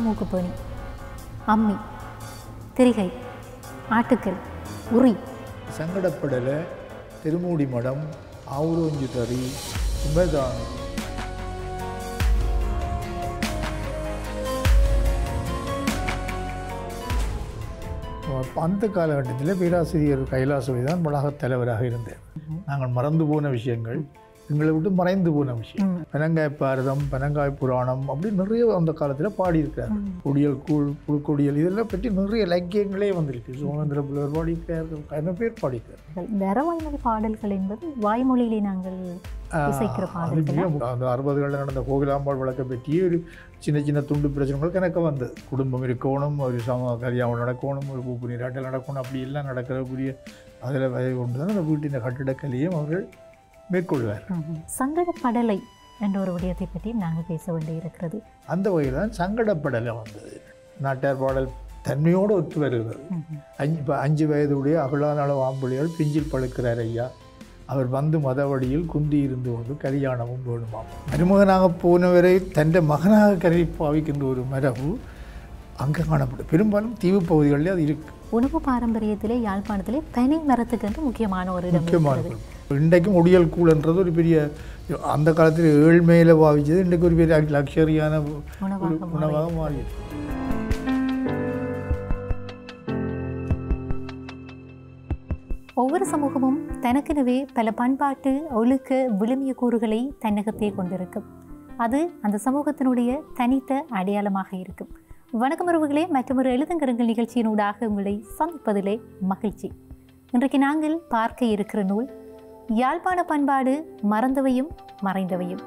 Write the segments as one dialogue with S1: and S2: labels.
S1: மூக்குப்பேணி அம்மி திரிகை ஆட்டுக்கல் உரி
S2: சங்கடப்படலை திருமூடி மடம் ஆவுரோஞ்சு தறி சுமதான் அந்த காலகட்டத்தில் பேராசிரியர் கைலாசவை தான் வளாகத் தலைவராக இருந்தார் நாங்கள் மறந்து போன விஷயங்கள் எங்களை விட்டு மறைந்து போன விஷயம் பனங்காய் பாரதம் பனங்காய் புராணம் அப்படி நிறைய அந்த காலத்தில் பாடியிருக்கார் கொடியல் கூழ் புழுக்கொடியல் இதெல்லாம் பற்றி நிறைய இலக்கியங்களே வந்திருக்கு சுமந்திர புலவர் பாடியிருக்கார் நிறைய பேர் பாடியிருக்கார்
S1: இந்த அறவாய்மொழி பாடல்கள் என்பது வாய்மொழியிலே நாங்கள் இசைக்கிற
S2: அது
S1: பாடல்கள்
S2: மிக அந்த அறுபதுகளில் நடந்த கோகிலாம்பாள் வழக்கை பற்றியே ஒரு சின்ன சின்ன துண்டு பிரச்சனைகள் கணக்க வந்தது குடும்பம் இருக்கணும் ஒரு சம கல்யாணம் நடக்கணும் ஒரு பூப்பு நீராட்டல் நடக்கணும் அப்படி எல்லாம் நடக்கிறக்கூடிய அதில் வகை கொண்டு தான் அந்த வீட்டின் கட்டிடக்கலையும் அவர்கள் மேற்கொள்வார்
S1: ம்ஹும். சங்கடப்படலை என்ற ஒரு விடயத்தை பற்றி நாங்கள் பேச வேண்டியிருக்கிறது
S2: அந்த வகையில் தான் சங்கடப்படலை வந்தது நாட்டார் பாடல் தன்மையோடு ஒத்து வருகிறது
S1: ம்ஹும்.
S2: அஞ்சு இப்போ அஞ்சு வயதுடைய அகலானால வாம்புலியால் பிஞ்சில் பழுக்கிறார் ஐயா அவர் வந்து மதவழியில் குந்தி இருந்து கொண்டு கல்யாணமும் வேணுமாம் மருமகனாக போனவரை தൻ്റെ மகனாக கருதி பாவிக்கின்ற ஒரு மரபு அங்கே காணப்படும் பெரும்பாலும் தீவு பகுதிகளில் அது இருக்கு
S1: உணவு பாரம்பரியத்திலே யாழ்ப்பாணத்திலே பனை மரத்துக்கு என்று முக்கியமான ஒரு இடம்
S2: முக்கியமான
S1: இருக்கிறது.
S2: பொருள். இன்றைக்கும் ஒடியல் கூழ்ன்றது ஒரு பெரிய அந்த காலத்தில் ஏழ்மையில் பாவிச்சது இன்றைக்கு ஒரு பெரிய லக்ஸரியான ஒரு
S1: உணவாக மாறி
S2: உணவாக மாறியது
S1: ஒவ்வொரு சமூகமும் தனக்கெனவே பல பண்பாட்டு ஒழுக்க விழுமிய கூறுகளை தன்னகத்தே கொண்டிருக்கும் அது அந்த சமூகத்தினுடைய தனித்த அடையாளமாக இருக்கும் வணக்கம் உறவுகளே மற்றொரு எழுதுங்கருங்கள் நிகழ்ச்சியினூடாக உங்களை சந்திப்பதிலே மகிழ்ச்சி இன்றைக்கு நாங்கள் பார்க்க இருக்கிற நூல் யாழ்ப்பாண பண்பாடு மறந்தவையும் மறைந்தவையும்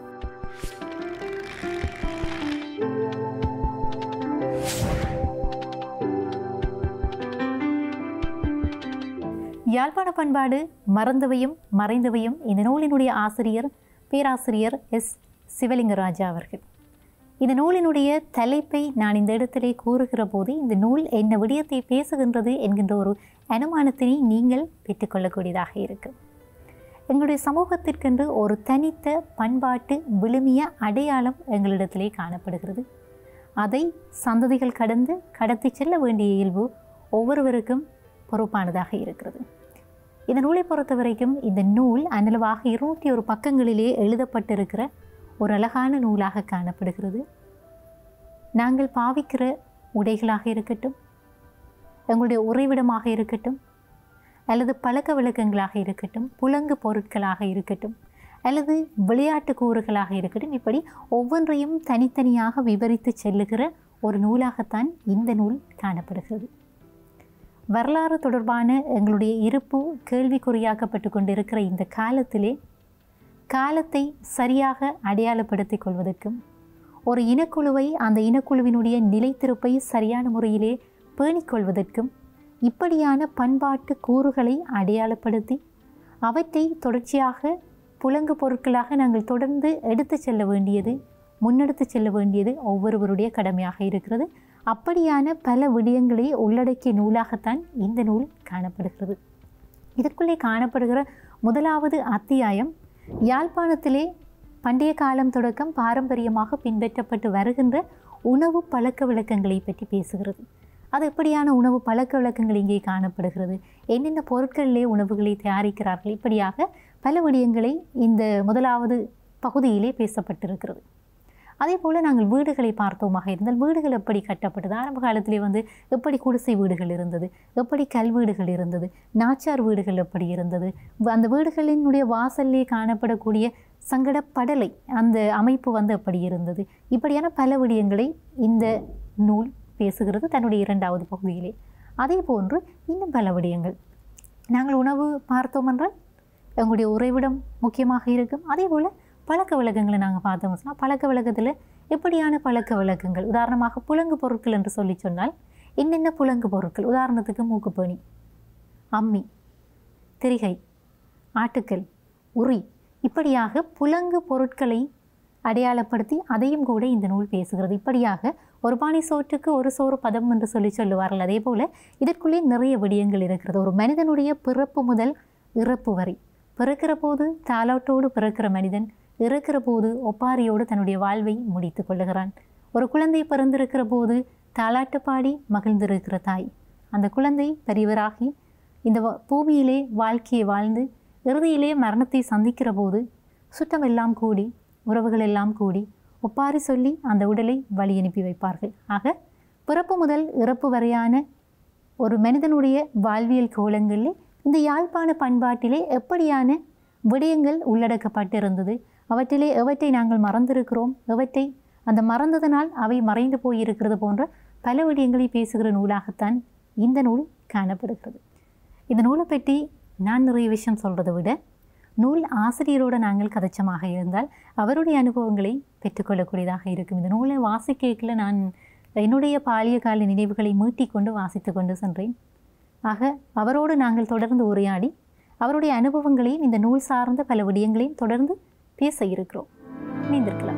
S1: யாழ்ப்பாண பண்பாடு மறந்தவையும் மறைந்தவையும் இந்த நூலினுடைய ஆசிரியர் பேராசிரியர் எஸ் சிவலிங்கராஜா அவர்கள் இந்த நூலினுடைய தலைப்பை நான் இந்த இடத்திலே கூறுகிற போது இந்த நூல் என்ன விடயத்தை பேசுகின்றது என்கின்ற ஒரு அனுமானத்தினை நீங்கள் பெற்றுக்கொள்ளக்கூடியதாக இருக்கும் எங்களுடைய சமூகத்திற்கென்று ஒரு தனித்த பண்பாட்டு விழுமிய அடையாளம் எங்களிடத்திலே காணப்படுகிறது அதை சந்ததிகள் கடந்து கடத்தி செல்ல வேண்டிய இயல்பு ஒவ்வொருவருக்கும் பொறுப்பானதாக இருக்கிறது இந்த நூலை பொறுத்த வரைக்கும் இந்த நூல் அனளவாக இருநூற்றி ஒரு பக்கங்களிலே எழுதப்பட்டிருக்கிற ஒரு அழகான நூலாக காணப்படுகிறது நாங்கள் பாவிக்கிற உடைகளாக இருக்கட்டும் எங்களுடைய உறைவிடமாக இருக்கட்டும் அல்லது பழக்க வழக்கங்களாக இருக்கட்டும் புலங்கு பொருட்களாக இருக்கட்டும் அல்லது விளையாட்டு கூறுகளாக இருக்கட்டும் இப்படி ஒவ்வொன்றையும் தனித்தனியாக விவரித்து செல்லுகிற ஒரு நூலாகத்தான் இந்த நூல் காணப்படுகிறது வரலாறு தொடர்பான எங்களுடைய இருப்பு கேள்விக்குறியாக்கப்பட்டு கொண்டிருக்கிற இந்த காலத்திலே காலத்தை சரியாக அடையாளப்படுத்திக் கொள்வதற்கும் ஒரு இனக்குழுவை அந்த இனக்குழுவினுடைய நிலைத்திருப்பை சரியான முறையிலே பேணிக்கொள்வதற்கும் இப்படியான பண்பாட்டு கூறுகளை அடையாளப்படுத்தி அவற்றை தொடர்ச்சியாக புலங்கு பொருட்களாக நாங்கள் தொடர்ந்து எடுத்து செல்ல வேண்டியது முன்னெடுத்து செல்ல வேண்டியது ஒவ்வொருவருடைய கடமையாக இருக்கிறது அப்படியான பல விடயங்களை உள்ளடக்கிய நூலாகத்தான் இந்த நூல் காணப்படுகிறது இதற்குள்ளே காணப்படுகிற முதலாவது அத்தியாயம் யாழ்ப்பாணத்திலே பண்டைய காலம் தொடக்கம் பாரம்பரியமாக பின்பற்றப்பட்டு வருகின்ற உணவு பழக்க வழக்கங்களை பற்றி பேசுகிறது அது எப்படியான உணவு பழக்க வழக்கங்கள் இங்கே காணப்படுகிறது என்னென்ன பொருட்களிலே உணவுகளை தயாரிக்கிறார்கள் இப்படியாக பல விடயங்களை இந்த முதலாவது பகுதியிலே பேசப்பட்டிருக்கிறது அதே போல் நாங்கள் வீடுகளை பார்த்தோமாக இருந்தால் வீடுகள் எப்படி கட்டப்பட்டது ஆரம்ப காலத்திலே வந்து எப்படி குடிசை வீடுகள் இருந்தது எப்படி கல் வீடுகள் இருந்தது நாச்சார் வீடுகள் எப்படி இருந்தது வ- அந்த வீடுகளினுடைய வாசல்லே காணப்படக்கூடிய சங்கடப்படலை அந்த அமைப்பு வந்து எப்படி இருந்தது இப்படியான பல விடயங்களை இந்த நூல் பேசுகிறது தன்னுடைய இரண்டாவது பகுதியிலே அதே போன்று இன்னும் பல விடயங்கள் நாங்கள் உணவு பார்த்தோம் என்றால் எங்களுடைய உறைவிடம் முக்கியமாக இருக்கும் அதே போல் பழக்க வழக்கங்களை நாங்கள் பார்த்தோம் சொன்னால் பழக்க வழக்கத்தில் எப்படியான பழக்க வழக்கங்கள் உதாரணமாக புலங்கு பொருட்கள் என்று சொல்லி சொன்னால் என்னென்ன புலங்கு பொருட்கள் உதாரணத்துக்கு மூக்குப்பேணி அம்மி திரிகை ஆட்டுக்கல் உரி இப்படியாக புலங்கு பொருட்களை அடையாளப்படுத்தி அதையும் கூட இந்த நூல் பேசுகிறது இப்படியாக ஒரு பானை சோற்றுக்கு ஒரு சோறு பதம் என்று சொல்லி சொல்லுவார்கள் அதே போல் இதற்குள்ளே நிறைய விடயங்கள் இருக்கிறது ஒரு மனிதனுடைய பிறப்பு முதல் இறப்பு வரை பிறக்கிற போது தாலாட்டோடு பிறக்கிற மனிதன் இறக்கிற போது ஒப்பாரியோடு தன்னுடைய வாழ்வை முடித்து கொள்ளுகிறான் ஒரு குழந்தை பிறந்திருக்கிற போது தாலாட்டு பாடி மகிழ்ந்திருக்கிற தாய் அந்த குழந்தை பெரியவராகி இந்த வ- பூமியிலே வாழ்க்கையை வாழ்ந்து இறுதியிலே மரணத்தை சந்திக்கிற போது சுற்றமெல்லாம் கூடி உறவுகள் எல்லாம் கூடி ஒப்பாரி சொல்லி அந்த உடலை வழி அனுப்பி வைப்பார்கள் ஆக பிறப்பு முதல் இறப்பு வரையான ஒரு மனிதனுடைய வாழ்வியல் கோலங்களில் இந்த யாழ்ப்பாண பண்பாட்டிலே எப்படியான விடயங்கள் உள்ளடக்கப்பட்டிருந்தது அவற்றிலே எவற்றை நாங்கள் மறந்திருக்கிறோம் எவற்றை அந்த மறந்ததனால் அவை மறைந்து போயிருக்கிறது போன்ற பல விடயங்களை பேசுகிற நூலாகத்தான் இந்த நூல் காணப்படுகிறது இந்த நூலை பற்றி நான் நிறைய விஷயம் சொல்கிறதை விட நூல் ஆசிரியரோடு நாங்கள் கதைச்சமாக இருந்தால் அவருடைய அனுபவங்களை பெற்றுக்கொள்ளக்கூடியதாக இருக்கும் இந்த நூலை வாசிக்கல நான் என்னுடைய பாலிய கால நினைவுகளை மீட்டிக் கொண்டு வாசித்து கொண்டு சென்றேன் ஆக அவரோடு நாங்கள் தொடர்ந்து உரையாடி அவருடைய அனுபவங்களையும் இந்த நூல் சார்ந்த பல விடயங்களையும் தொடர்ந்து பேச இருக்கிறோம் இணைந்திருக்கலாம்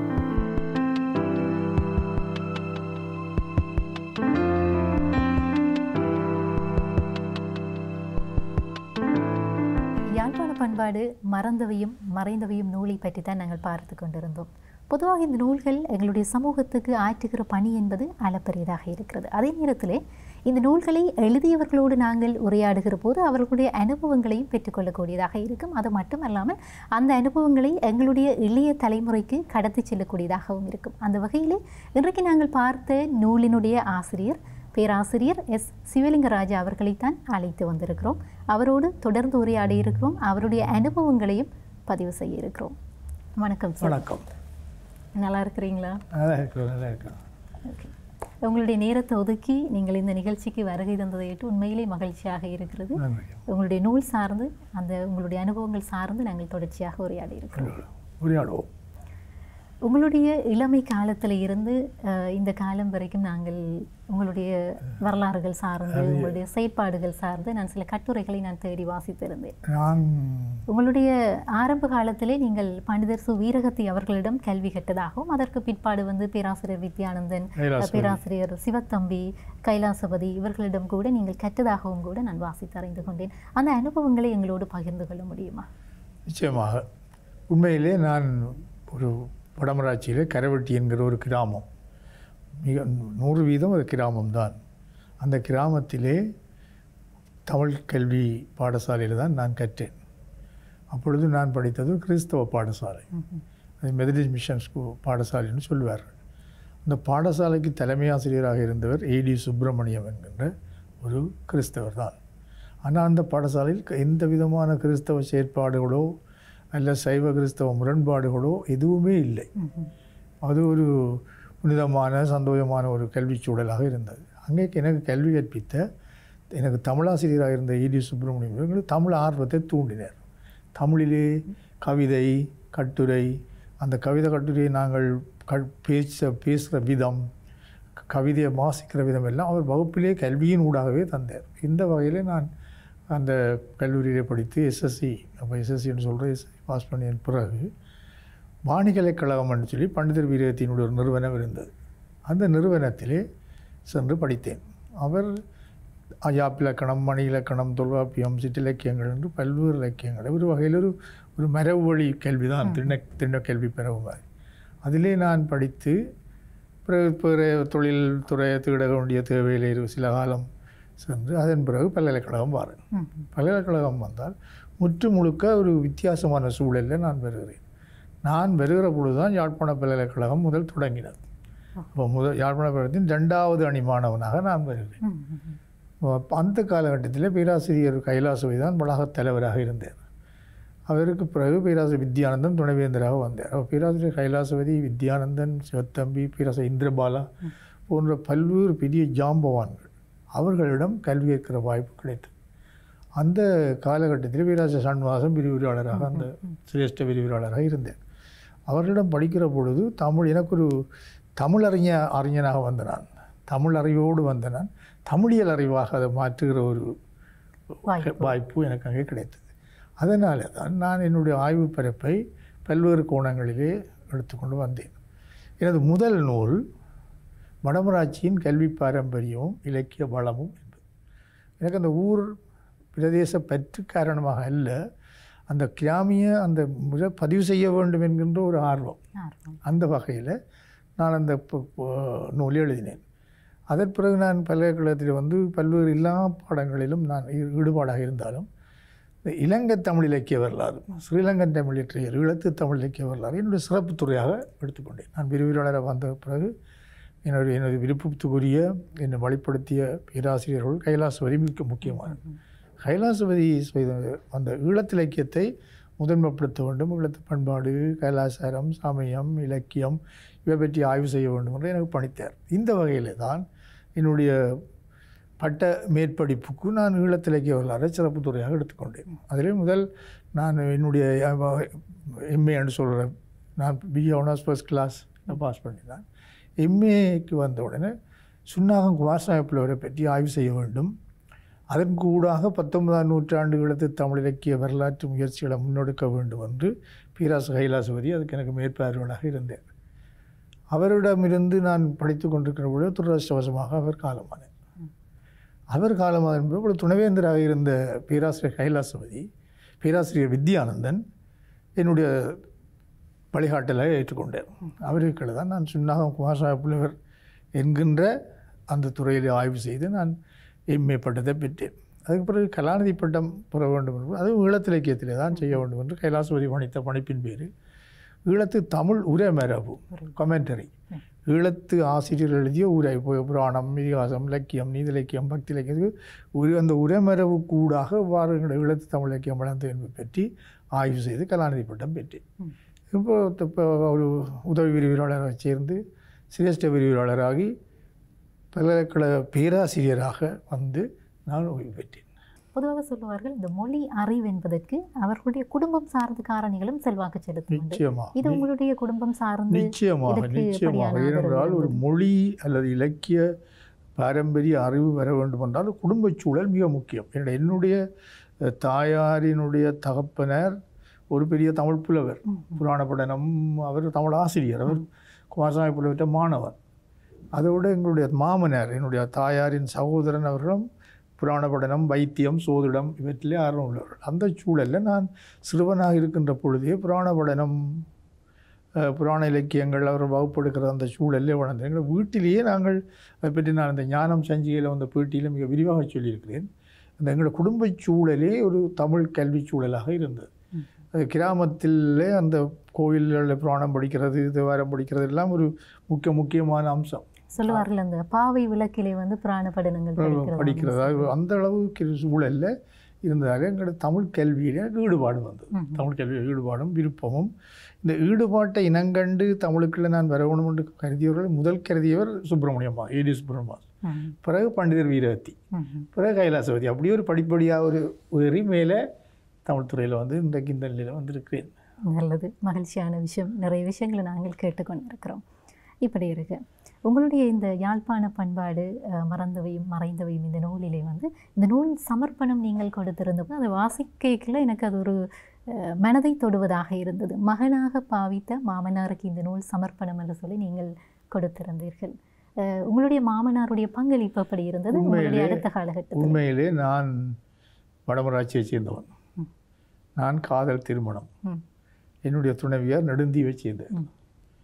S1: யாழ்ப்பாண பண்பாடு மறந்தவையும் மறைந்தவையும் நூலை பற்றி தான் நாங்கள் பார்த்து கொண்டிருந்தோம் பொதுவாக இந்த நூல்கள் எங்களுடைய சமூகத்துக்கு ஆற்றுகிற பணி என்பது அளப்பரியதாக இருக்கிறது அதே நேரத்தில் இந்த நூல்களை எழுதியவர்களோடு நாங்கள் உரையாடுகிற போது அவர்களுடைய அனுபவங்களையும் பெற்றுக்கொள்ளக்கூடியதாக இருக்கும் அது மட்டுமல்லாமல் அந்த அனுபவங்களை எங்களுடைய இளைய தலைமுறைக்கு கடத்தி செல்லக்கூடியதாகவும் இருக்கும் அந்த வகையில் இன்றைக்கு நாங்கள் பார்த்த நூலினுடைய ஆசிரியர் பேராசிரியர் எஸ் சிவலிங்கராஜா அவர்களைத்தான் அழைத்து வந்திருக்கிறோம் அவரோடு தொடர்ந்து உரையாட இருக்கிறோம் அவருடைய அனுபவங்களையும் பதிவு செய்ய இருக்கிறோம் வணக்கம் சார்
S2: வணக்கம்
S1: நல்லா இருக்கிறீங்களா
S2: நல்லா இருக்கிறோம் நல்லா இருக்கிறோம்
S1: ஓகே உங்களுடைய நேரத்தை ஒதுக்கி நீங்கள் இந்த நிகழ்ச்சிக்கு வருகை தந்ததை ஏற்று உண்மையிலே மகிழ்ச்சியாக இருக்கிறது
S2: நன்றி
S1: உங்களுடைய நூல் சார்ந்து அந்த உங்களுடைய அனுபவங்கள் சார்ந்து நாங்கள் தொடர்ச்சியாக உரையாடி இருக்கிறோம்
S2: உரையாடுவோம்
S1: உங்களுடைய இளமை காலத்தில் இருந்து அஹ், இந்த காலம் வரைக்கும் நாங்கள் உங்களுடைய வரலாறுகள் சார்ந்து உங்களுடைய செயற்பாடுகள் சார்ந்து நான் சில கட்டுரைகளை நான் தேடி வாசித்திருந்தேன்
S2: நான்
S1: உங்களுடைய ஆரம்ப காலத்திலே நீங்கள் பண்டிதர் சு வீரகத்தி அவர்களிடம் கல்வி கற்றதாகவும் அதற்கு பிற்பாடு வந்து பேராசிரியர் வித்யானந்தன்
S2: கைலாசபதி.
S1: பேராசிரியர் சிவத்தம்பி கைலாசபதி இவர்களிடம் கூட நீங்கள் கற்றதாகவும் கூட நான் வாசித்து அறிந்து கொண்டேன் அந்த அனுபவங்களை எங்களோடு பகிர்ந்து கொள்ள முடியுமா
S2: நிச்சயமாக உண்மையிலே நான் ஒரு வடமராட்சியில் கரவெட்டி என்கிற ஒரு கிராமம் மிக நூறு வீதம் அது கிராமம்தான் அந்த கிராமத்திலே தமிழ் கல்வி பாடசாலையில் தான் நான் கற்றேன் அப்பொழுது நான் படித்தது கிறிஸ்தவ பாடசாலை அது மெதடிஸ்ட் மிஷன் ஸ்கூ பாடசாலைன்னு சொல்லுவார் அந்த பாடசாலைக்கு தலைமை ஆசிரியராக இருந்தவர் ஏடி சுப்பிரமணியம் என்கின்ற ஒரு கிறிஸ்தவர் தான் ஆனால் அந்த பாடசாலையில் க- எந்த விதமான கிறிஸ்தவ செயற்பாடுகளோ அல்ல சைவ கிறிஸ்தவ முரண்பாடுகளோ எதுவுமே இல்லை அது ஒரு புனிதமான சந்தோஷமான ஒரு கல்விச் சூழலாக இருந்தது அங்கே எனக்கு கல்வி கற்பித்த எனக்கு தமிழாசிரியராக இருந்த ஈடி சுப்பிரமணியம் அவர்கள் தமிழ் ஆர்வத்தை தூண்டினார் தமிழிலே கவிதை கட்டுரை அந்த கவிதை கட்டுரையை நாங்கள் க பேச பேசுகிற விதம் க- கவிதையை வாசிக்கிற விதம் எல்லாம் அவர் வகுப்பிலே கல்வியின் ஊடாகவே தந்தார் இந்த வகையில் நான் அந்த கல்லூரியிலே படித்து எஸ்எஸ்சி அப்போ எஸ்எஸ்சின்னு சொல்கிற எஸ்எஸ்சி பாஸ் பண்ணிய பிறகு வாணிகலைக் கழகம்னு சொல்லி பண்டிதர் வீரத்தினுடைய ஒரு நிறுவனம் இருந்தது அந்த நிறுவனத்திலே சென்று படித்தேன் அவர் யாப்பிலக்கணம் மணி இலக்கணம் தொல்காப்பியம் சிற்றிலக்கியங்கள் என்று பல்வேறு இலக்கியங்கள் ஒரு வகையில் ஒரு ஒரு மரபு வழி கல்வி தான் திண்ண திண்ண கல்வி பெறவு மாதிரி அதிலே நான் படித்து பிறகு பிற தொழில் துறையை தேட வேண்டிய தேவையிலே இரு- சில காலம் சென்று அதன் பிறகு பல்கலைக்கழகம் வாரேன்
S1: ம்.
S2: பல்கலைக்கழகம் வந்தால் முற்று முழுக்க ஒரு வித்தியாசமான சூழலில் நான் வருகிறேன் நான் வருகிற பொழுது தான் யாழ்ப்பாண பல்கலைக்கழகம் முதல் தொடங்கினது அப்போ முதல் யாழ்ப்பாண பல்கலைக்கழகத்தின் ரெண்டாவது அணி மாணவனாக நான் வருகிறேன்
S1: ம், ம், ம்.
S2: அப்ப அந்த காலகட்டத்தில் பேராசிரியர் கைலாசவை தான் வளாகத் தலைவராக இருந்தார் அவருக்கு பிறகு பேராசிரியர் வித்யானந்தன் துணைவேந்தராக வந்தார் அப்ப பேராசிரியர் கைலாசபதி வித்யானந்தன் சிவத்தம்பி பேராசிரியர் இந்திரபாலா போன்ற பல்வேறு பெரிய ஜாம்பவான்கள் அவர்களிடம் கல்வி கற்கிற வாய்ப்பு கிடைத்தது அந்த காலகட்டத்தில் பேராசிரியர் சண்முகாசன் விரிவுரையாளராக அந்த சிரேஷ்ட விரிவுரையாளராக இருந்தேன் அவர்களிடம் படிக்கிற பொழுது தமிழ் எனக்கு ஒரு தமிழ் அறிஞ அறிஞனாக வந்த நான் தமிழ் அறிவோடு வந்த நான் தமிழியல் அறிவாக அதை மாற்றுகிற ஒரு
S1: வாய்ப்பு.
S2: வாய்ப்பு எனக்கு அங்கே கிடைத்தது அதனால தான் நான் என்னுடைய ஆய்வு பரப்பை பல்வேறு கோணங்களிலே எடுத்துக்கொண்டு வந்தேன் எனது முதல் நூல் வடமராட்சியின் கல்வி பாரம்பரியமும் இலக்கிய வளமும் என்பது எனக்கு அந்த ஊர் பிரதேச பற்று காரணமாக அல்ல அந்த கிராமிய அந்த முறை பதிவு செய்ய வேண்டும் என்கின்ற ஒரு ஆர்வம்
S1: ஆர்வம்.
S2: அந்த வகையில் நான் அந்த பு- பு- நூல் எழுதினேன் அதன் பிறகு நான் பல்கலைக்கழகத்தில் வந்து பல்வேறு எல்லா பாடங்களிலும் நான் ஈ- ஈடுபாடாக இருந்தாலும் இந்த இலங்கை தமிழ் இலக்கிய வரலாறு ஸ்ரீலங்கன் தமிழ் இலக்கிய ஈழத்து தமிழ் இலக்கிய வரலாறு என்னுடைய சிறப்பு துறையாக எடுத்துக்கொண்டேன் நான் விரிவுரையாளர வந்த பிறகு என்னுடைய எனது விருப்பத்துக்குரிய என்னை வழிப்படுத்திய பேராசிரியர்கள் கைலாசவதி மிக முக்கியமானது கைலாசபதி செய்த அந்த ஈழத்திலக்கியத்தை முதன்மைப்படுத்த வேண்டும் ஈழத்து பண்பாடு கலாச்சாரம் சமயம் இலக்கியம் இவை பற்றி ஆய்வு செய்ய வேண்டும் என்று எனக்கு பணித்தார் இந்த வகையில் தான் என்னுடைய பட்ட மேற்படிப்புக்கு நான் ஈழத்திலக்கிய வரலாறு சிறப்பு துறையாக எடுத்துக்கொண்டேன் அதிலே முதல் நான் என்னுடைய எம்ஏ என்று சொல்கிற நான் B A honours first class pass பண்ணினேன் எம்ஏக்கு வந்த உடனே சுன்னாகம் குமாரசாமி பிள்ளைவரை பற்றி ஆய்வு செய்ய வேண்டும் அதன் கூடாக பத்தொன்பதாம் நூற்றாண்டுகளத்து தமிழ் இலக்கிய வரலாற்று முயற்சிகளை முன்னெடுக்க வேண்டும் என்று பீராசு கைலாசபதி அதுக்கு எனக்கு மேற்பார்வையாளராக இருந்தேன் அவரிடமிருந்து நான் படித்து கொண்டிருக்கிற பொழுது துரதிருஷ்டவசமாக அவர் காலமானார் அவர் காலமான என்பது துணைவேந்தராக இருந்த பேராசிரியர் கைலாசபதி பேராசிரியர் வித்யானந்தன் என்னுடைய வழிகாட்டலை ஏற்றுக்கொண்டேன் அவருக்கு தான் நான் சுன்னாகம் குமாரசாமி புலவர் என்கின்ற அந்த துறையில் ஆய்வு செய்து நான் எம்ஏ பட்டத்தை பெற்றேன் அதுக்கு பிறகு கலாநிதி பட்டம் பெற வேண்டும் என்று அதுவும் ஈழத்திலக்கியத்திலே தான் செய்ய வேண்டும் என்று கைலாசபதி பணித்த பணிப்பின் பேர் ஈழத்து தமிழ் உரை மரபு கமெண்டரி ஈழத்து ஆசிரியர் எழுதிய உரை இப்போ புராணம் இதிகாசம் இலக்கியம் நீதி இலக்கியம் பக்தி இலக்கியத்துக்கு ஒரு அந்த உரைமரபு கூடாக வார ஈழத்து தமிழ் இலக்கியம் வளர்ந்தது என்பதை பற்றி ஆய்வு செய்து கலாநிதி பட்டம் பெற்றேன் இப்போ இப்போ ஒரு உதவி விரிவுரையாளராக சேர்ந்து சிரேஷ்ட விரிவுரையாளராகி பல்கலைக்கழக பேராசிரியராக வந்து நான் ஓய்வு பெற்றேன்
S1: பொதுவாக சொல்லுவார்கள் இந்த மொழி அறிவு என்பதற்கு அவர்களுடைய குடும்பம் சார்ந்த காரணிகளும் செல்வாக்கு செலுத்தும் உண்டு.
S2: நிச்சயமாக
S1: இது உங்களுடைய குடும்பம் சார்ந்து
S2: நிச்சயமாக
S1: இதற்கு
S2: நிச்சயமாக
S1: எப்படியான
S2: ஏனென்றால்
S1: ஆதரவு
S2: ஒரு மொழி அல்லது இலக்கிய பாரம்பரிய அறிவு வர வேண்டும் என்றால் குடும்பச் சூழல் மிக முக்கியம் என்னுடைய என்னுடைய அஹ், தாயாரினுடைய தகப்பனர் ஒரு பெரிய தமிழ் புலவர் புராண படனம் அவர் தமிழ் ஆசிரியர் அவர் குமாரசாமி புலவர்கிட்ட மாணவர் அதோடு எங்களுடைய மாமனார் என்னுடைய தாயாரின் சகோதரன் அவர்களும் புராண படனம் வைத்தியம் சோதிடம் இவற்றிலே ஆர்வம் உள்ளவர்கள் அந்த சூழலில் நான் சிறுவனாக இருக்கின்ற பொழுதே புராண படனம் அஹ், புராண இலக்கியங்கள் அவர் வகுப்படுகிற அந்த சூழலில் வளர்ந்தேன் எங்கள் வீட்டிலேயே நாங்கள் அதை பற்றி நான் இந்த ஞானம் சஞ்சிகையில் வந்த பேட்டியில் மிக விரிவாக சொல்லியிருக்கிறேன் அந்த எங்களோட குடும்பச் சூழலே ஒரு தமிழ் கல்வி சூழலாக இருந்தது அது கிராமத்திலே அந்த கோயில்களில் புராணம் படிக்கிறது தேவாரம் படிக்கிறது எல்லாம் ஒரு முக்கிய முக்கியமான அம்சம்
S1: சொல்லுவார்கள் அந்த பாவை விளக்கிலே வந்து புராண படனங்கள் படிக்கிறது
S2: படிக்கிறதா அந்த அளவுக்கு சூழலில் இருந்ததால் எங்களோட தமிழ் கல்வியில் எனக்கு ஈடுபாடு வந்தது தமிழ் கல்வியில் ஈடுபாடும் விருப்பமும் இந்த ஈடுபாட்டை இனங்கண்டு தமிழுக்குள்ள நான் வரணும் என்று கருதியவர்கள் முதல் கருதியவர் சுப்பிரமணியம்மா ஏடி சுப்பிரமணியம்மா
S1: ம்,
S2: பிறகு பண்டிதர் வீரவத்தி
S1: ம், ம்.
S2: பிறகு கைலாசவதி அப்படியே ஒரு படிப்படியாக ஒரு உயரி மேலே தமிழ் துறையில் வந்து இன்றைக்கு இந்த நிலையில் வந்திருக்கிறேன்
S1: நல்லது மகிழ்ச்சியான விஷயம் நிறைய விஷயங்களை நாங்கள் கேட்டுக்கொண்டிருக்கிறோம் இப்படி இருக்கு உங்களுடைய இந்த யாழ்ப்பாண பண்பாடு அஹ், மறந்தவையும் மறைந்தவையும் இந்த நூலிலே வந்து இந்த நூல் சமர்ப்பணம் நீங்கள் கொடுத்திருந்தப்போ அதை வாசிக்கைக்குள்ள எனக்கு அது ஒரு அஹ், மனதை தொடுவதாக இருந்தது மகனாக பாவித்த மாமனாருக்கு இந்த நூல் சமர்ப்பணம் என்று சொல்லி நீங்கள் கொடுத்திருந்தீர்கள் அஹ், உங்களுடைய மாமனாருடைய பங்களிப்பு எப்படி இருந்தது உங்களுடைய
S2: உண்மையிலே-
S1: அடுத்த காலகட்டத்தில்
S2: உண்மையிலே நான் வடமராட்சியைச் சேர்ந்தவன்
S1: ம்.
S2: நான் காதல் திருமணம்
S1: ம்,
S2: என்னுடைய துணைவியார் நெடுந்தீவை சேர்ந்தேன்
S1: ம்.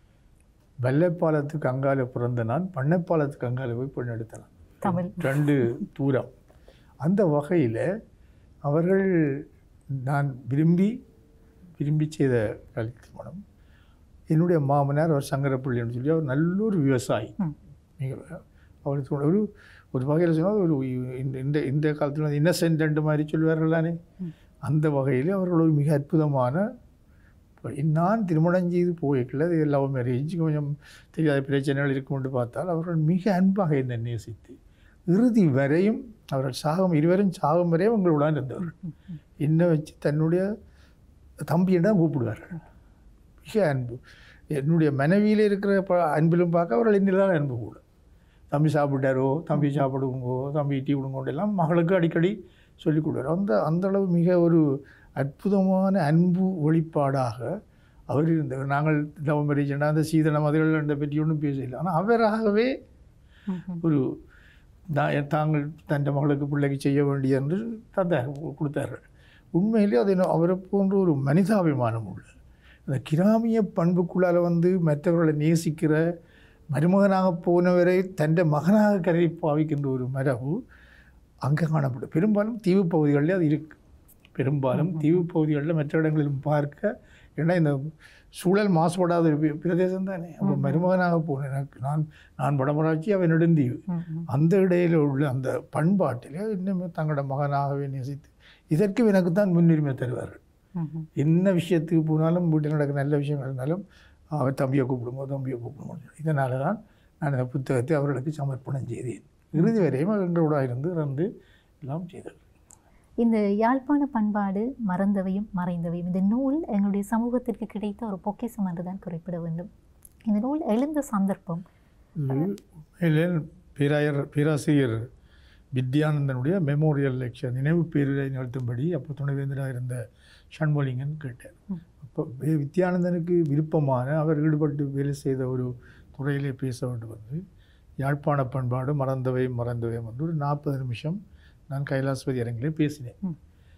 S2: வெள்ளைப்பாலத்துக்கு அங்கால பிறந்த நான் பண்ணைப்பாலத்துக்கு அங்கால போய் பெண் எடுத்தேன்
S1: தமிழ்
S2: ரெண்டு தூரம் அந்த வகையில் அவர்கள் நான் விரும்பி விரும்பி செய்த கல்வி திருமணம் என்னுடைய மாமனார் அவர் சங்கரப்பிள்ளைன்னு சொல்லி அவர் நல்ல ஒரு விவசாயி
S1: ம்.
S2: மிக அவருக்கு ஒரு ஒரு வகையில் சொன்னால் ஒரு இந்த இந்த இந்த காலத்தில் இன்னசென்ட் ரெண்டு மாதிரி சொல்லுவார்கள் தானே
S1: ம்.
S2: அந்த வகையில் அவர்கள் ஒரு மிக அற்புதமான இப்ப நான் திருமணம் செய்து போய்க்கல இது லவ் மேரேஜ் கொஞ்சம் தெரியாத பிரச்சனைகள் இருக்கும் என்று பார்த்தால் அவர்கள் மிக அன்பாக என்னை நேசித்து இறுதி வரையும் அவர்கள் சாகம் இருவரும் சாகும் வரையும் எங்களுடன் இருந்தவர்கள் என்னை வச்சு தன்னுடைய தம்பியிடம் கூப்பிடுவார்கள் மிக அன்பு என்னுடைய மனைவியில் இருக்கிற ப அன்பிலும் பார்க்க அவர்கள் என்னில் தான் அன்பு கூட தம்பி சாப்பிட்டாரோ தம்பி சாப்பிடுங்கோ தம்பி டீ விடுங்கோண்டு எல்லாம் மகளுக்கு அடிக்கடி சொல்லிக் கொடுவார் அந்த அந்த அளவு மிக ஒரு அற்புதமான அன்பு வெளிப்பாடாக அவர் இருந்தவர் நாங்கள் லவ் மேரேஜ் அந்த சீதனம் அதுகள் அந்த பற்றி ஒன்றும் பேசல ஆனால் அவராகவே
S1: ம், ம்.
S2: ஒரு நான் தாங்கள் தன் மகளுக்கு பிள்ளைக்கு செய்ய வேண்டிய என்று தந்தார் கொடுத்தார்கள் உண்மையிலே அது என்ன- அவரை போன்ற ஒரு மனிதாபிமானம் உள்ள அந்த கிராமிய பண்புக்குள்ளால் வந்து மற்றவர்களை நேசிக்கிற மருமகனாக போனவரை தൻ്റെ மகனாக கருதி பாவிக்கின்ற ஒரு மரபு அங்கே காணப்படும் பெரும்பாலும் தீவு பகுதிகளில் அது இருக்கு பெரும்பாலும் தீவு பகுதிகளில் மற்ற இடங்களிலும் பார்க்க ஏன்னா இந்த சூழல் மாசுபடாத ஒரு பி- பிரதேசம் தானே அப்போ மருமகனாக போன எனக்கு நான் நான் வடமராட்சி அவன் நெடுந்தீவு
S1: ம், ம்.
S2: அந்த இடையில உள்ள அந்த பண்பாட்டில் இன்னும் தங்களோட மகனாகவே நேசித்து இதற்கு எனக்கு தான் முன்னுரிமை தருவார்கள்
S1: ம், ம்.
S2: என்ன விஷயத்துக்கு போனாலும் வீட்டில் நடக்கிற நல்ல விஷயம் இருந்தாலும் அவர் தம்பியை கூப்பிடுமோ தம்பியை கூப்பிடுமோ இதனால தான் நான் இந்த புத்தகத்தை அவர்களுக்கு சமர்ப்பணம் செய்தேன் இறுதி வரையும் எங்களோட இருந்து இருந்து எல்லாம் செய்தார்
S1: இந்த யாழ்ப்பாண பண்பாடு மறந்தவையும் மறைந்தவையும் இந்த நூல் எங்களுடைய சமூகத்திற்கு கிடைத்த ஒரு பொக்கிஷம் என்றுதான் குறிப்பிட வேண்டும் இந்த நூல் எழுந்த சந்தர்ப்பம்
S2: உண்மையிலே பேராயர் பேராசிரியர் வித்யானந்தனுடைய மெமோரியல் லெக்சர் நினைவு பேருரை நிகழ்த்தும்படி அப்போ துணைவேந்தராக இருந்த ஷண்முலிங்கன் கேட்டார்
S1: ம்.
S2: அப்போ வி- வித்யானந்தனுக்கு விருப்பமான அவர் ஈடுபட்டு வேலை செய்த ஒரு துறையிலே பேச வேண்டும் வந்து யாழ்ப்பாண பண்பாடு மறந்தவை மறந்தவை வந்து ஒரு நாற்பது நிமிஷம் நான் கைலாசபதி அரங்கிலே பேசினேன்
S1: ம்.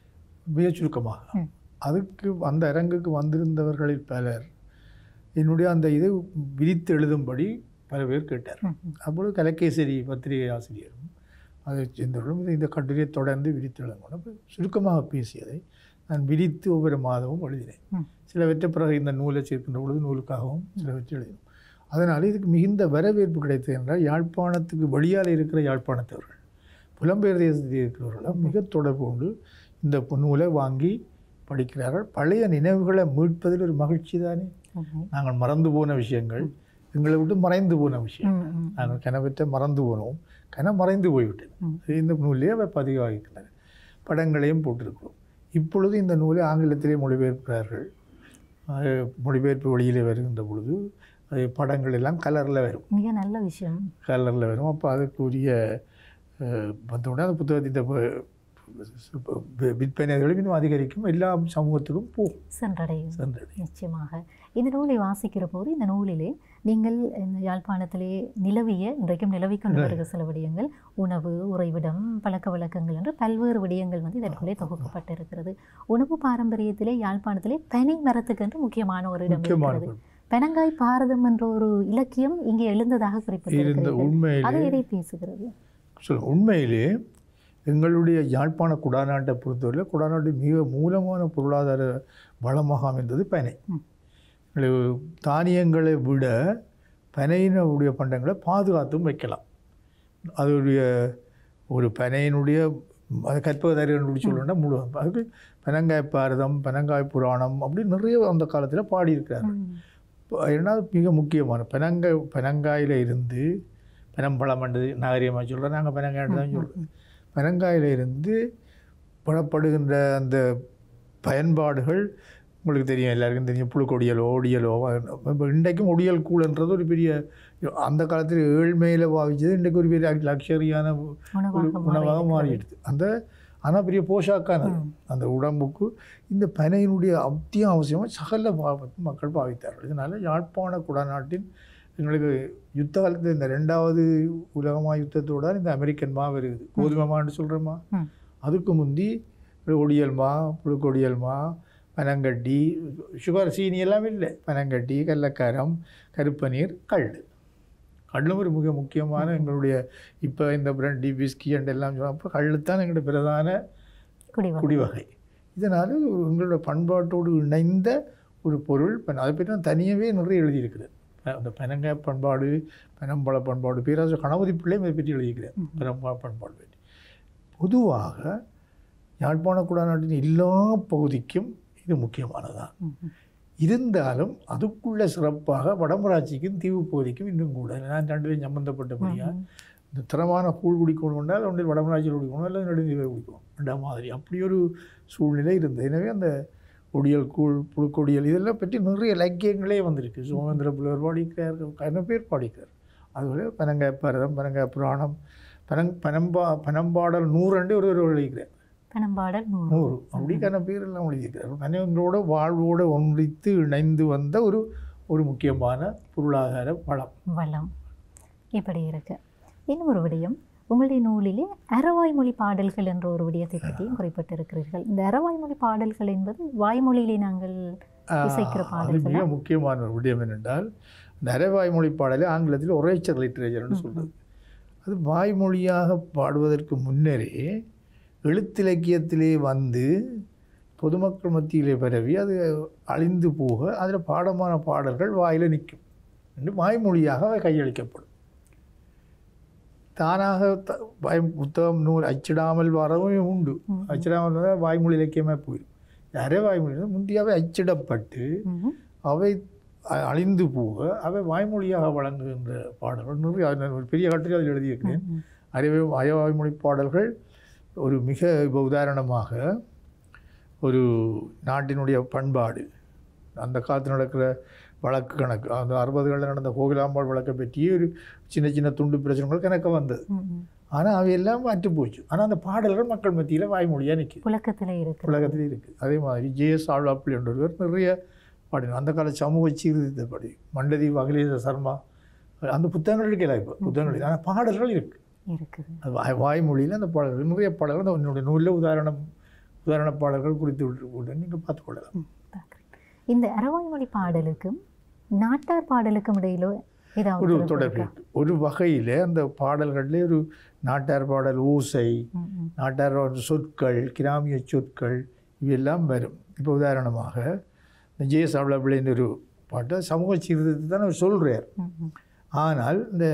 S2: மிக சுருக்கமாக
S1: ம்.
S2: அதுக்கு அந்த அரங்குக்கு வந்திருந்தவர்களில் பலர் என்னுடைய அந்த இதை விரித்து எழுதும்படி பல பேர் கேட்டார்
S1: ம், ம்.
S2: அப்பொழுது கலக்கேசரி பத்திரிகை ஆசிரியரும் அதை சேர்ந்தவர்களும் இதை இந்த கட்டுரையை தொடர்ந்து விரித்து எழுதணும் அப்ப சுருக்கமாக பேசியதை நான் விரித்து ஒவ்வொரு மாதமும் எழுதினேன்
S1: ம்.
S2: சிலவற்றை பிறகு இந்த நூலை சேர்க்கின்ற பொழுது நூலுக்காகவும் சிலவற்றை எழுதினோம் அதனால் இதுக்கு மிகுந்த வரவேற்பு கிடைத்தது என்றால் யாழ்ப்பாணத்துக்கு வெளியால் இருக்கிற யாழ்ப்பாணத்தவர்கள் புலம்பெயர் தேசத்தில் இருக்கிறவர்களும் மிக தொடர்பு கொண்டு இந்த நூலை வாங்கி படிக்கிறார்கள் பழைய நினைவுகளை மீட்பதில் ஒரு மகிழ்ச்சி தானே
S1: உண்மை.
S2: நாங்கள் மறந்து போன விஷயங்கள் எங்களை விட்டு மறைந்து போன விஷயம்
S1: ம், ம்.
S2: நாங்கள் கனவற்றை மறந்து போனோம் கன மறைந்து போய்விட்டது
S1: ம்.
S2: இந்த நூலிலே அவை பதிவாகின்றன படங்களையும் போட்டிருக்கிறோம் இப்பொழுது இந்த நூலை ஆங்கிலத்திலே மொழிபெயர்க்கிறார்கள் அது மொழிபெயர்ப்பு வழியிலே வருகின்ற பொழுது அது படங்கள் எல்லாம் கலரில் வரும்
S1: மிக நல்ல விஷயம்
S2: கலரில் வரும் அப்போ அதுக்குரிய அஹ், வந்தவுடனே அந்த புத்தகத்தின் இந்த ப- வி- விற்பனைகளும் இன்னும் அதிகரிக்கும் எல்லா சமூகத்துக்கும் போகும்
S1: சென்றடையும்
S2: சென்றடையும்
S1: நிச்சயமாக இந்த நூலை வாசிக்கிற போது இந்த நூலிலே நீங்கள் இந்த யாழ்ப்பாணத்திலே நிலவிய இன்றைக்கும் நிலவிக் கொண்டு வருகிற சில விடயங்கள் உணவு உறைவிடம் பழக்க வழக்கங்கள் என்று பல்வேறு விடயங்கள் வந்து இதற்குள்ளே தொகுக்கப்பட்டிருக்கிறது உணவு பாரம்பரியத்திலே யாழ்ப்பாணத்திலே பனை மரத்துக்கு என்று முக்கியமான ஒரு இடம்
S2: முக்கியமான
S1: இருக்கிறது பெனங்காய் பாரதம் என்ற ஒரு இலக்கியம் இங்கே எழுந்ததாக
S2: இருந்த
S1: குறிப்பிட்டிருக்கிறது
S2: உண்மையிலே
S1: அது எதை பேசுகிறது
S2: சொல்ல உண்மையிலே எங்களுடைய யாழ்ப்பாண குடாநாட்டை பொறுத்தவரையில் குடாநாட்டின் மிக மூலமான பொருளாதார வளமாக அமைந்தது பனை
S1: ம்.
S2: எங்களுக்கு தானியங்களை விட பனையினுடைய பண்டங்களை பாதுகாத்தும் வைக்கலாம் அதோடைய ஒரு பனையினுடைய அது கற்பகதாரி கண்டுபிடிச்சு சொல்லணும்னா முழு அதுக்கு பனங்காய் பாரதம் பனங்காய் புராணம் அப்படி நிறைய அந்த காலத்தில் பாடியிருக்கிறார்
S1: ம்.
S2: ஏன்னா அது மிக முக்கியமான பனங்காய் பனங்காயில் இருந்து பனம்பழம் பண்ணுறது நாகரிகமாக சொல்கிறோம் நாங்கள் பனங்காய் தான் சொல்கிறோம் பனங்காயில் இருந்து புறப்படுகின்ற அந்த பயன்பாடுகள் உங்களுக்கு தெரியும் எல்லாருக்கும் தெரியும் புழுக்கொடியலோ ஒடியலோ இப்போ இன்றைக்கும் ஒடியல் கூழ்ன்றது ஒரு பெரிய அந்த காலத்தில் ஏழ்மையில் பாவிச்சது இன்றைக்கு ஒரு பெரிய லக்ஸரியான ஒரு
S1: உணவாக
S2: உணவாக
S1: மாறியிருக்கிறது.
S2: மாறிடுது அந்த ஆனால் பெரிய போஷாக்கானது
S1: ம்.
S2: அந்த உடம்புக்கு இந்த பனையினுடைய அத்தியாவசியமாக சகல பாவத்து மக்கள் பாவித்தார்கள் இதனால் யாழ்ப்பாண குடநாட்டின் எங்களுக்கு யுத்த காலத்தில் இந்த ரெண்டாவது உலகமா யுத்தத்தோட இந்த அமெரிக்கன் மா வருது கோதுமை மான்னு சொல்கிறோமா
S1: ம்.
S2: அதுக்கு முந்தி ஒடியல் மா புழுக்கொடியல் மா பனங்கட்டி சுகர் சீனி எல்லாம் இல்லை பனங்கட்டி கடலக்காரம் கருப்பநீர் கல் கல்லும் ஒரு மிக முக்கியமான எங்களுடைய இப்போ இந்த பிராண்டி விஸ்கி அண்ட் எல்லாம் சொல்லுவோம் அப்போ கல் தான் எங்களுடைய பிரதான
S1: குடிவகை.
S2: குடிவகை இதனால் எங்களோட பண்பாட்டோடு இணைந்த ஒரு பொருள் இப்போ அதை பற்றி நான் தனியாகவே நிறைய எழுதியிருக்கிறது அஹ் அந்த பனங்காய் பண்பாடு பனம்பழ பண்பாடு பேராசிரியர் கணபதி பிள்ளையும் இதை பற்றி எழுதியிருக்கிறேன் பனம்பழ பண்பாடு பற்றி பொதுவாக யாழ்ப்பாண குடாநாட்டின் எல்லா பகுதிக்கும் இது முக்கியமானதான்
S1: ம், ம்.
S2: இருந்தாலும் அதுக்குள்ள சிறப்பாக வடமராட்சிக்கும் தீவு பகுதிக்கும் இன்னும் கூட நான் ரெண்டுலையும் சம்பந்தப்பட்டபடியாக
S1: ம்,
S2: இந்த திறமான கூழ் குடிக்கணும் என்றால் ஒன்றில் வடமராட்சியில் குடிக்கணும் அல்லது நெடுந்தீவை குடிக்கணும் ரெண்டா மாதிரி அப்படி ஒரு சூழ்நிலை இருந்தது எனவே அந்த ஒடியல் கூழ் புழுக்கொடியல் இதெல்லாம் பற்றி நிறைய இலக்கியங்களே வந்திருக்கு சுமந்திர புலவர் பாடிக்கிறார் கன பேர் பாடிக்கிறார் அதுபோல பனங்காய் பரதம் பனங்காய் புராணம் பனங் பனம்பா பனம்பாடல் நூறண்டு ஒரு ஒரு எழுதிக்கிறார்
S1: பனம்பாடல் நூறு
S2: நூறு அப்படிக்கான பேரெல்லாம் எழுதியிருக்கிறார் கனவங்களோட வாழ்வோடு ஒன்றித்து இணைந்து வந்த ஒரு ஒரு முக்கியமான பொருளாதார வளம்
S1: வளம் இப்படி இருக்கு இன்னும் ஒரு விடயம் உங்களுடைய நூலிலே அறவாய்மொழி பாடல்கள் என்ற ஒரு விடயத்தை பற்றியும் குறிப்பிட்டிருக்கிறீர்கள் இந்த அறவாய்மொழி பாடல்கள் என்பது வாய்மொழியிலே நாங்கள் இசைக்கிற
S2: அது
S1: பாடல்களா?
S2: மிக முக்கியமான ஒரு விடயம் என்னென்றால் இந்த அரைவாய்மொழி பாடலை ஆங்கிலத்தில் ஒரேச்சர் லிட்ரேச்சர்னு சொல்கிறது அது வாய்மொழியாக பாடுவதற்கு முன்னரே எழுத்திலக்கியத்திலே வந்து பொதுமக்கள் மத்தியிலே பரவி அது அழிந்து போக அதில் பாடமான பாடல்கள் வாயில் நிற்கும் என்று வாய்மொழியாக அவை கையளிக்கப்படும் தானாக த- வாய் புத்தகம் நூல் அச்சிடாமல் வரவும் உண்டு
S1: ம்.
S2: அச்சிடாமல் வந்தால் வாய்மொழி இலக்கியமாக போயிடும் யாரே வாய்மொழி முந்தியாவே அச்சிடப்பட்டு
S1: ம்ஹும்.
S2: அவை அ- அழிந்து போக அவை வாய்மொழியாக வழங்குகின்ற பாடல்கள் நிறைய அது ஒரு பெரிய கட்டுரை அதில் எழுதியிருக்கிறேன்
S1: ம்ஹும்.
S2: அறிவு அயவாய்மொழி பாடல்கள் ஒரு மிக இப்போ உதாரணமாக ஒரு நாட்டினுடைய பண்பாடு அந்த காலத்தில் நடக்கிற வழக்கு கணக்கு அந்த அறுபதுகளில் நடந்த கோகிலாம்பாள் வழக்கை பற்றியே ஒரு சின்ன சின்ன துண்டு பிரச்சனைகள் கணக்கு வந்தது
S1: ம்ஹும்.
S2: ஆனால் அவையெல்லாம் மாற்றி போச்சு ஆனால் அந்த பாடல்கள் மக்கள் மத்தியில் வாய்மொழியாக நிற்குது
S1: புழக்கத்திலே இருக்கு
S2: உலகத்திலே இருக்குது அதே மாதிரி ஜேஎஸ் ஆழ்வாப்பிள் என்றவர் நிறைய பாடினார் அந்த கால சமூக சீர்திருத்த படி மண்டதீப் அகிலேஷ சர்மா அந்த புத்தகங்கள் இருக்கல இப்போ புத்தகங்கள் ஆனால் பாடல்கள் இருக்குது
S1: இருக்குது
S2: அது வாய் வாய்மொழியில் அந்த பாடல்கள் நிறைய பாடல்கள் அந்த என்னுடைய நூலில் உதாரணம் உதாரண பாடல்கள் குறித்து விட்டு விட்டு நீங்கள் பார்த்துக்கொள்ளலாம்
S1: ம், பார்க்கிறேன். இந்த அரவாய்மொழி பாடலுக்கும் நாட்டார் பாடலுக்கும் இடையில ஏதாவது
S2: ஒரு
S1: தொடர்பு
S2: தொடர்பு
S1: இருக்கா?
S2: இருக்கு. ஒரு வகையில் அந்த பாடல்கள்லேயே ஒரு நாட்டார் பாடல் ஓசை
S1: ம், ம்.
S2: நாட்டார் பாடல் சொற்கள் கிராமிய சொற்கள் இவையெல்லாம் வரும் இப்போ உதாரணமாக இந்த ஜேஎஸ் அவ்வளபிள்ளைன்னு ஒரு பாட்டு சமூக சீர்திருத்தத்தை தான் அவர் சொல்கிறார்
S1: ம், ம்.
S2: ஆனால் இந்த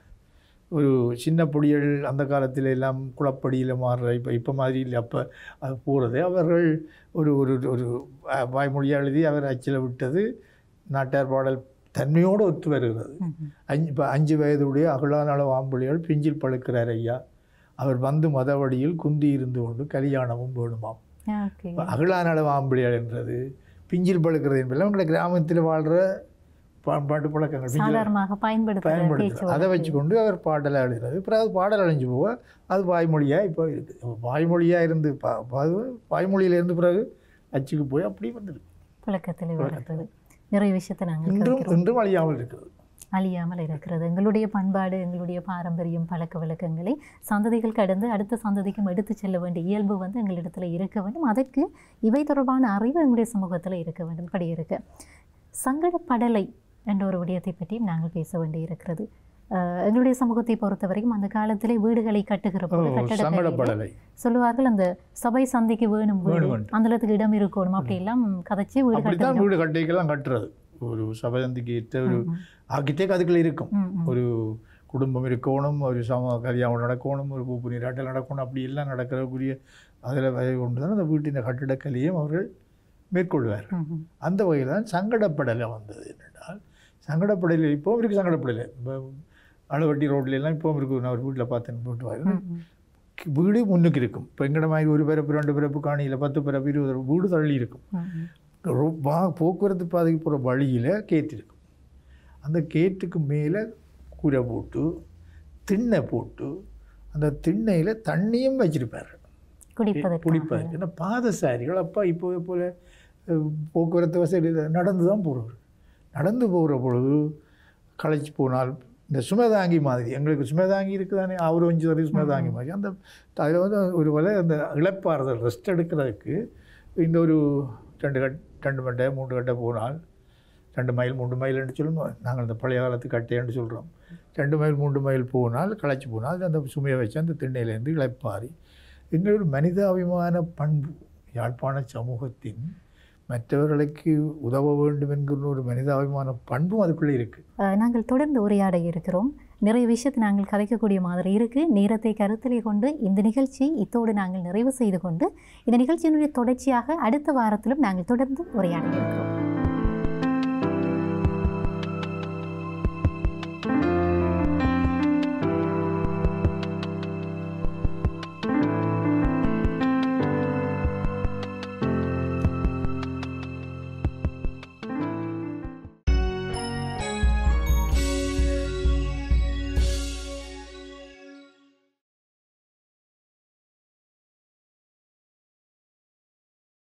S2: ஒரு சின்ன பொடிகள் அந்த காலத்தில் எல்லாம் குளப்படியில் மாறுற இப்போ இப்போ மாதிரி இல்லை அப்போ அது போகிறது அவர்கள் ஒரு ஒரு ஒரு அஹ், வாய்மொழியாக எழுதி அவர் அச்சில் விட்டது நாட்டார் பாடல் தன்மையோடு ஒத்து வருகிறது
S1: ம், ம்.
S2: அஞ்சு இப்போ அஞ்சு வயதுடைய அகலானள வாம்புலிகள் பிஞ்சில் பழுக்கிறார் ஐயா அவர் வந்து மதவடியில் குந்தி இருந்து கொண்டு கல்யாணமும் வேணுமாம்
S1: ஓகே
S2: இப்ப அகலானள வாம்புலிகள் என்றது பிஞ்சில் பழுக்கிறது என்பதெல்லாம் உங்களை கிராமத்தில் வாழ்கிற பா பாட்டு பழக்கங்கள் பிஞ்சில்
S1: சாதாரணமாக பயன்படுத்துகிற பேச்சு
S2: பயன்படுத்துறது அதை வச்சுக்கொண்டு அவர் பாடலை எழுதுறது அப்புறம் அது பாடல் அழிஞ்சு போக அது வாய்மொழியாக இப்போ இருக்குது வாய்மொழியாக இருந்து பா பா- வாய்மொழியிலேருந்து பிறகு அச்சுக்கு போய் அப்படி வந்துருக்கு
S1: புழக்கத்தில் வருகிறது நிறைய விஷயத்தை நாங்கள்
S2: இன்றும்
S1: கற்கிறோம்.
S2: இன்றும் அழியாமல் இருக்குது
S1: அழியாமல் இருக்கிறது எங்களுடைய பண்பாடு எங்களுடைய பாரம்பரியம் பழக்க வழக்கங்களை சந்ததிகள் கடந்து அடுத்த சந்ததிக்கும் எடுத்து செல்ல வேண்டிய இயல்பு வந்து எங்களிடத்தில் இருக்க வேண்டும் அதற்கு இவை தொடர்பான அறிவு எங்களுடைய சமூகத்தில் இருக்க வேண்டும் இப்படி இருக்கு சங்கடப்படலை என்ற ஒரு விடயத்தை பற்றியும் நாங்கள் பேச வேண்டி இருக்கிறது அஹ், எங்களுடைய சமூகத்தை பொறுத்த வரைக்கும் அந்த காலத்திலே வீடுகளை கட்டுகிற போது கட்டடக்கலையிலே
S2: சங்கடப்படலை
S1: சொல்லுவார்கள் அந்த சபை சந்தைக்கு வேணும் வீடு
S2: வேணும்.
S1: அந்த இடத்துக்கு இடம் இருக்கணும் அப்படி எல்லாம் கதைச்சு வீடு
S2: அப்படித்தான்
S1: கட்டணும்
S2: வீடு கட்டைக்கெல்லாம் கட்டுறது ஒரு சபதந்திக்கு ஏற்ற ஒரு
S1: ம்,
S2: ஆக்கிட்டே அதுக்குள்ள இருக்கும்
S1: ம், ம்.
S2: ஒரு குடும்பம் இருக்கணும் ஒரு சம கல்யாணம் நடக்கணும் ஒரு பூப்பு நீராட்டல் நடக்கணும் அப்படி எல்லாம் நடக்கிறக்குரிய அதில் வகை கொண்டு தான் அந்த வீட்டின் கட்டிடக்கலையும் அவர்கள் மேற்கொள்வார்
S1: ம், ம்.
S2: அந்த வகையில் தான் சங்கடப்படலை வந்தது என்னென்றால் சங்கடப்படலை இப்போவும் இருக்குது சங்கடப்படலை இப்போ அளவட்டி ரோட்ல எல்லாம் இப்போவும் இருக்குது நான் ஒரு வீட்டில் பார்த்தேன் போட்டு வாரு
S1: ம், ம்.
S2: வீடு முன்னுக்கு இருக்கும் இப்போ எங்கட மாதிரி ஒரு பிறப்பு ரெண்டு பிறப்பு காணியில் பத்து பிறப்பு இருபது வீடு தள்ளி இருக்கும்
S1: ம், ம்.
S2: ரொ- வா போக்குவரத்து பாதைக்கு போகிற வழியில் கேட் இருக்கும் அந்த கேட்டுக்கு மேலே கூரை போட்டு திண்ணை போட்டு அந்த திண்ணையில் தண்ணியும் வச்சிருப்பார்
S1: குடிப்பதற்கு
S2: குடிப்பதற்கு ஏன்னா பாதசாரிகள் அப்பா இப்போ போல் போக்குவரத்து வசதி இல்லை. நடந்து தான் போகிறவர் நடந்து போகிற பொழுது களைச்சி போனால் இந்த சுமதாங்கி மாதிரி எங்களுக்கு சுமதாங்கி இருக்குதானே அவர் வஞ்சு வரை சுமதாங்கி மாதிரி அந்த அதில் வந்து ஒரு வேலை அந்த இழப்பாறுதல் ரெஸ்ட் எடுக்கிறதுக்கு இந்த ஒரு ரெண்டு கட் ரெண்டு மட்டை மூன்று கட்டை போனால் ரெண்டு மைல் மூன்று மைல்னு சொல்லுவோம் நாங்கள் இந்த பழைய காலத்து கட்டைன்னு சொல்கிறோம் ரெண்டு மைல் மூன்று மைல் போனால் களைச்சி போனால் அந்த சுமையை வச்சு அந்த திண்ணையிலேருந்து இளைப்பாரி எங்கள் ஒரு மனிதாபிமான பண்பு யாழ்ப்பாண சமூகத்தின் மற்றவர்களுக்கு உதவ வேண்டும் என்கிற ஒரு மனிதாபிமான பண்பும் அதுக்குள்ளே இருக்குது
S1: அஹ், நாங்கள் தொடர்ந்து உரையாட இருக்கிறோம் நிறைய விஷயத்தை நாங்கள் கதைக்கக்கூடிய மாதிரி இருக்கு நேரத்தை கருத்திலே கொண்டு இந்த நிகழ்ச்சியை இத்தோடு நாங்கள் நிறைவு செய்து கொண்டு இந்த நிகழ்ச்சியினுடைய தொடர்ச்சியாக அடுத்த வாரத்திலும் நாங்கள் தொடர்ந்து உரையாட இருக்கிறோம்